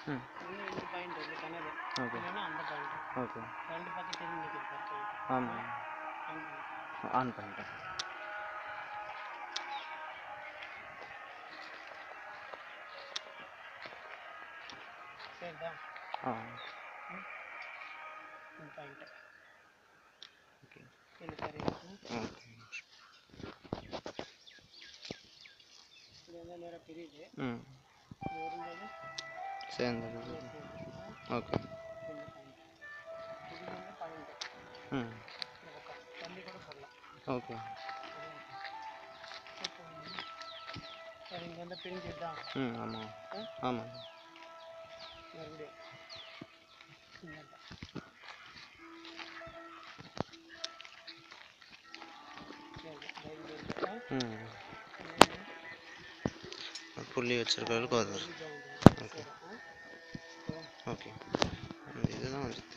ம் இன்னும் இந்த பாயிண்ட் இந்த கிணறு ஓகே இல்லைன்னா அந்த பாயிண்ட் ஓகே ரெண்டு பக்கம் தெரிஞ்சு நிற்குது பாருங்க ஆமாம் ஆன் பண்ணி. ஆன் பண்ணிட்டேன் சரிதா ஆ இந்த பாயிண்ட் ஓகே இந்த சரி ம். ஓகே இது வந்து நேராக பிரியுது ம் இது வரும்போது சேர்ந்தது இது சேர்ந்து, ஓகே இந்த பாயிண்ட் இது வந்து பாயிண்ட் ம் இந்த பக்கம் தள்ளி கூட போடலாம் ஓகே இப்போ சரி இங்கே வந்து பிரிஞ்சுதா ம் ஆமாம் ஆ? ஆமாம் மறுபடியும் இங்கே தான். சரி இதோ இங்க இருக்கு. ஆ? ம் இங்க இருக்கு. புள்ளி வச்சிருக்கிறதுக்கு அது இது வந்து. ஓகே சரி ஆ? ஓகே இதுதான் வந்து